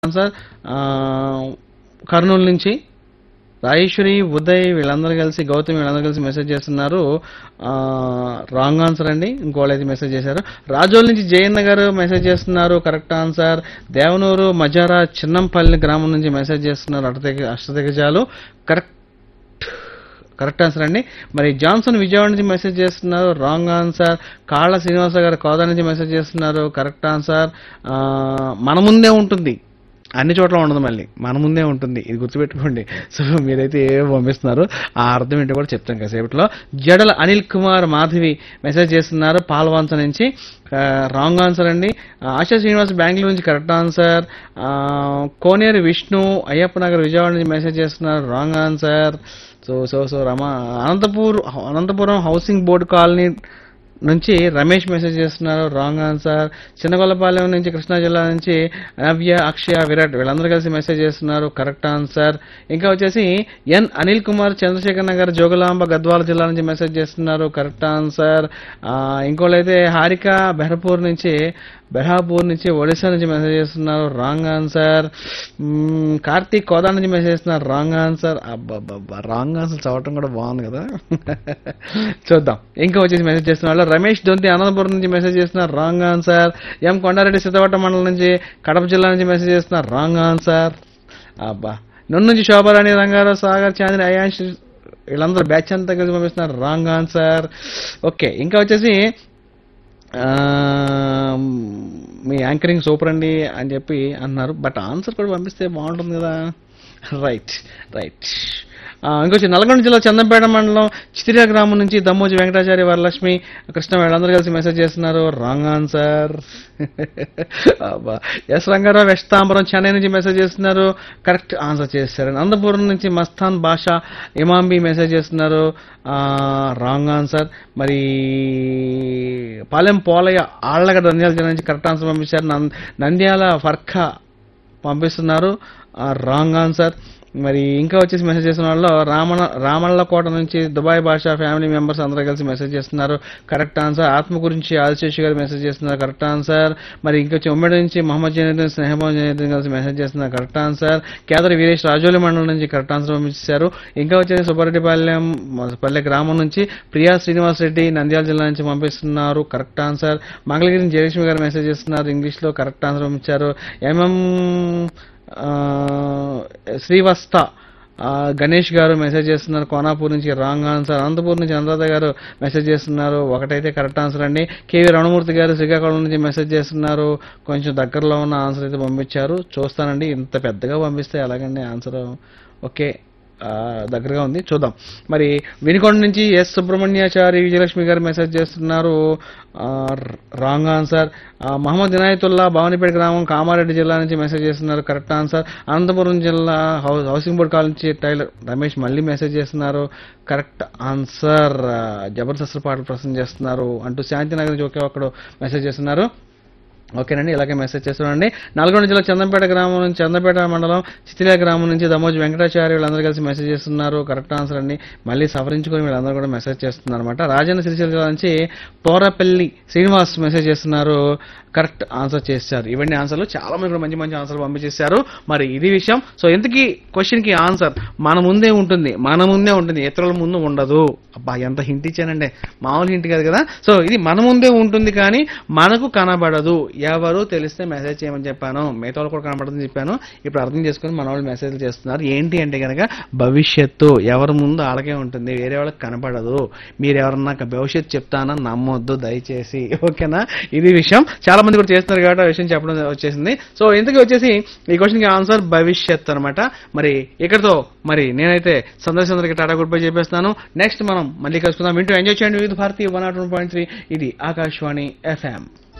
sir ఆ, కర్నూలు నుంచి రాజేశ్వరి ఉదయ్ వీళ్ళందరూ కలిసి గౌతమ్ వీళ్ళందరూ కలిసి మెసేజ్ చేస్తున్నారు రాంగ్ ఆన్సర్ అండి ఇంకోళ్ళు అయితే మెసేజ్ చేశారు రాజోల్ నుంచి జయన్న గారు మెసేజ్ చేస్తున్నారు కరెక్ట్ ఆన్సర్ దేవనూరు మజారా చిన్నంపల్లి గ్రామం నుంచి మెసేజ్ చేస్తున్నారు అష్టదిగ అష్టదిగజాలు కరెక్ట్ కరెక్ట్ ఆన్సర్ అండి మరి జాన్సన్ విజయవాడ నుంచి మెసేజ్ చేస్తున్నారు రాంగ్ ఆన్సర్ కాళ్ళ శ్రీనివాస గారు కోదా నుంచి మెసేజ్ చేస్తున్నారు కరెక్ట్ ఆన్సర్ ఆ, మన ముందే ఉంటుంది అన్ని చోట్ల ఉండదు మళ్ళీ మన ముందే ఉంటుంది ఇది గుర్తుపెట్టుకోండి సో మీరైతే ఏవో పంపిస్తున్నారు ఆ అర్థం ఏంటో కూడా చెప్తాం కాసేపట్లో జడల అనిల్ కుమార్ మాధవి మెసేజ్ చేస్తున్నారు పాల్వాంస నుంచి రాంగ్ ఆన్సర్ అండి ఆశా శ్రీనివాస్ బెంగళూరు నుంచి కరెక్ట్ ఆన్సర్ కోనేరు విష్ణు అయ్యప్ప నగర్ విజయవాడ నుంచి మెసేజ్ చేస్తున్నారు wrong answer so so so Rama Anantapur Anantapuram housing board colony నుంచి రమేష్ మెసేజ్ చేస్తున్నారు రాంగ్ ఆన్సర్ చిన్నగొల్లపాలెం నుంచి కృష్ణా జిల్లా నుంచి నవ్య అక్షయ విరాట్ వీళ్ళందరూ కలిసి మెసేజ్ చేస్తున్నారు కరెక్ట్ ఆన్సర్ ఇంకా వచ్చేసి ఎన్ అనిల్ కుమార్ చంద్రశేఖర్ నగర్ జోగులాంబ గద్వాల జిల్లా నుంచి మెసేజ్ చేస్తున్నారు కరెక్ట్ ఆన్సర్ ఇంకోళ్ళైతే హారిక బెహర్పూర్ నుంచి బెహాపూర్ నుంచి ఒడిశా నుంచి మెసేజ్ చేస్తున్నారు రాంగ్ ఆన్సర్ మ్మ్, కార్తీక్ కోదా నుంచి మెసేజ్ చేస్తున్నారు రాంగ్ ఆన్సర్ అబ్బాబ్బా రాంగ్ ఆన్సర్ చదవటం కూడా బాగుంది కదా చూద్దాం ఇంకా వచ్చేసి మెసేజ్ చేస్తున్నారు రమేష్ దొంతి అనంతపురం నుంచి మెసేజ్ చేస్తున్నారు wrong answer M Kondareddy Siddhavatam మండలం నుంచి కడప జిల్లా నుంచి మెసేజ్ చేస్తున్నారు రాంగ్ ఆన్సర్ అబ్బా నన్ను నుంచి శోభారాణి రంగారావు సాగర్ చాందిని అయాన్ష్ వీళ్ళందరూ బ్యాచ్ అంతా కలిసి పంపిస్తున్నారు రాంగ్ ఆన్సర్ ఓకే ఇంకా వచ్చేసి ఆ, మీ యాంకరింగ్ సూపర్ అండి అని చెప్పి అన్నారు బట్ ఆన్సర్ కూడా పంపిస్తే బాగుంటుంది కదా రైట్ రైట్ ఇంకొచ్చి నల్గొండ జిల్లా చందంపేట మండలం చితిరా గ్రామం నుంచి దమ్మోజి వెంకటాచారి వరలక్ష్మి కృష్ణ వీళ్ళందరూ కలిసి మెసేజ్ చేస్తున్నారు wrong answer S Rangarao Vestambaram Chennai నుంచి మెసేజ్ చేస్తున్నారు కరెక్ట్ ఆన్సర్ చేశారు అనంతపురం నుంచి మస్తాన్ భాష ఇమాంబి మెసేజ్ చేస్తున్నారు రాంగ్ ఆన్సర్ మరి పాలెం పోలయ్య ఆళ్ళగడ్డ నంద్యాల జిల్లా నుంచి కరెక్ట్ ఆన్సర్ పంపించారు నం- నంద్యాల ఫర్ఖా పంపిస్తున్నారు రాంగ్ ఆన్సర్ మరి ఇంకా వచ్చేసి మెసేజ్ చేసిన వాళ్ళు రామణ రామళ్ళకోట నుంచి దుబాయ్ భాష ఫ్యామిలీ మెంబర్స్ అందరూ కలిసి మెసేజ్ చేస్తున్నారు కరెక్ట్ ఆన్సర్ ఆత్మ గురించి ఆదిశేషి గారు మెసేజ్ చేస్తున్నారు కరెక్ట్ ఆన్సర్ మరి ఇంకా వచ్చి ఉమ్మడి నుంచి మహమ్మద్ జనీద్దీన్ స్నేహభవన్ జనీద్దీన్ కలిసి మెసేజ్ చేస్తున్నారు కరెక్ట్ ఆన్సర్ కేదరి వీరేష్ రాజోలి మండలం నుంచి కరెక్ట్ ఆన్సర్ పంపించారు ఇంకా వచ్చేసి సుబ్బారెడ్డిపాలెం పల్లె గ్రామం నుంచి ప్రియా శ్రీనివాస్ రెడ్డి నంద్యాల జిల్లా నుంచి పంపిస్తున్నారు కరెక్ట్ ఆన్సర్ మంగళగిరి జయలక్ష్మి గారు మెసేజ్ చేస్తున్నారు ఇంగ్లీష్లో కరెక్ట్ ఆన్సర్ పంపించారు ఎంఎం ఆ, శ్రీవస్త ఆ, గణేష్ గారు మెసేజ్ చేస్తున్నారు కోనాపూర్ నుంచి రాంగ్ ఆన్సర్ అనంతపూర్ నుంచి అనురాధ గారు మెసేజ్ చేస్తున్నారు ఒకటైతే కరెక్ట్ ఆన్సర్ అండి కేవీ రమణమూర్తి గారు శ్రీకాకుళం నుంచి మెసేజ్ చేస్తున్నారు కొంచెం దగ్గరలో ఉన్న ఆన్సర్ అయితే పంపించారు చూస్తానండి ఇంత పెద్దగా పంపిస్తే ఎలాగండి ఆన్సర్ ఓకే ఆ, దగ్గరగా ఉంది చూద్దాం మరి వినుకొండ నుంచి ఎస్ సుబ్రహ్మణ్యాచారి విజయలక్ష్మి గారు మెసేజ్ చేస్తున్నారు ఆ, రాంగ్ ఆన్సర్ ఆ, మహమ్మద్ ఇనాయతుల్లా భవానీపేట గ్రామం కామారెడ్డి జిల్లా నుంచి మెసేజ్ చేస్తున్నారు కరెక్ట్ ఆన్సర్ అనంతపురం జిల్లా హౌ- హౌసింగ్ బోర్డ్ కాల్ నుంచి టైలర్ రమేష్ మళ్ళీ మెసేజ్ చేస్తున్నారు కరెక్ట్ ఆన్సర్ ఆ, జబర్దస్త్ పాటలు ప్రశ్న చేస్తున్నారు అంటూ శాంతినగర్ నుంచి ఒకే ఒక్కడు మెసేజ్ చేస్తున్నారు ఓకేనండి ఇలాగే మెసేజ్ చేస్తున్నాండి నల్గొండ జిల్లా చందంపేట గ్రామం నుంచి చందంపేట మండలం చితిలా గ్రామం నుంచి దమోజు వెంకటాచార్య వీళ్ళందరూ కలిసి మెసేజ్ చేస్తున్నారు కరెక్ట్ ఆన్సర్ అండి మళ్ళీ సవరించుకొని వీళ్ళందరూ కూడా మెసేజ్ చేస్తున్నారు అనమాట రాజన్న సిరిసిల్ల జిల్లా నుంచి పోరపల్లి శ్రీనివాస్ మెసేజ్ చేస్తున్నారు కరెక్ట్ ఆన్సర్ చేశారు ఇవన్నీ ఆన్సర్లు చాలా మంది కూడా మంచి మంచి ఆన్సర్లు పంపించేశారు మరి ఇది విషయం సో ఎందుకు క్వశ్చన్ కి ఆన్సర్ మన ముందే ఉంటుంది మన ముందే ఉంటుంది ఇతరుల ముందు ఉండదు అబ్బా ఎంత హింట్ ఇచ్చానండి మామూలు హింట్ కాదు కదా సో ఇది మన ముందే ఉంటుంది కానీ మనకు కనబడదు ఎవరు తెలిస్తే మెసేజ్ చేయమని చెప్పాను మిగతా వాళ్ళు కూడా కనబడదని చెప్పాను ఇప్పుడు అర్థం చేసుకుని మన వాళ్ళు మెసేజ్ చేస్తున్నారు ఏంటి అంటే కనుక భవిష్యత్తు ఎవరి ముందు ఆడకే ఉంటుంది వేరే వాళ్ళకి కనపడదు మీరు ఎవరన్నా భవిష్యత్తు చెప్తానని నమ్మొద్దు దయచేసి ఓకేనా ఇది విషయం చాలా మంది కూడా చేస్తున్నారు కాబట్టి ఆ విషయం చెప్పడం వచ్చేసింది సో ఇంతకీ వచ్చేసి ఈ క్వశ్చన్కి ఆన్సర్ భవిష్యత్ అనమాట మరి ఇక్కడతో మరి నేనైతే సందర్శనందరికి టాటా గుడ్ బై చెప్పేస్తున్నాను నెక్స్ట్ మనం మళ్ళీ కలుసుకుందాం వింటూ ఎంజాయ్ చేయండి Vividh Bharati one naught one point three ఇది ఆకాశవాణి ఎఫ్ఎం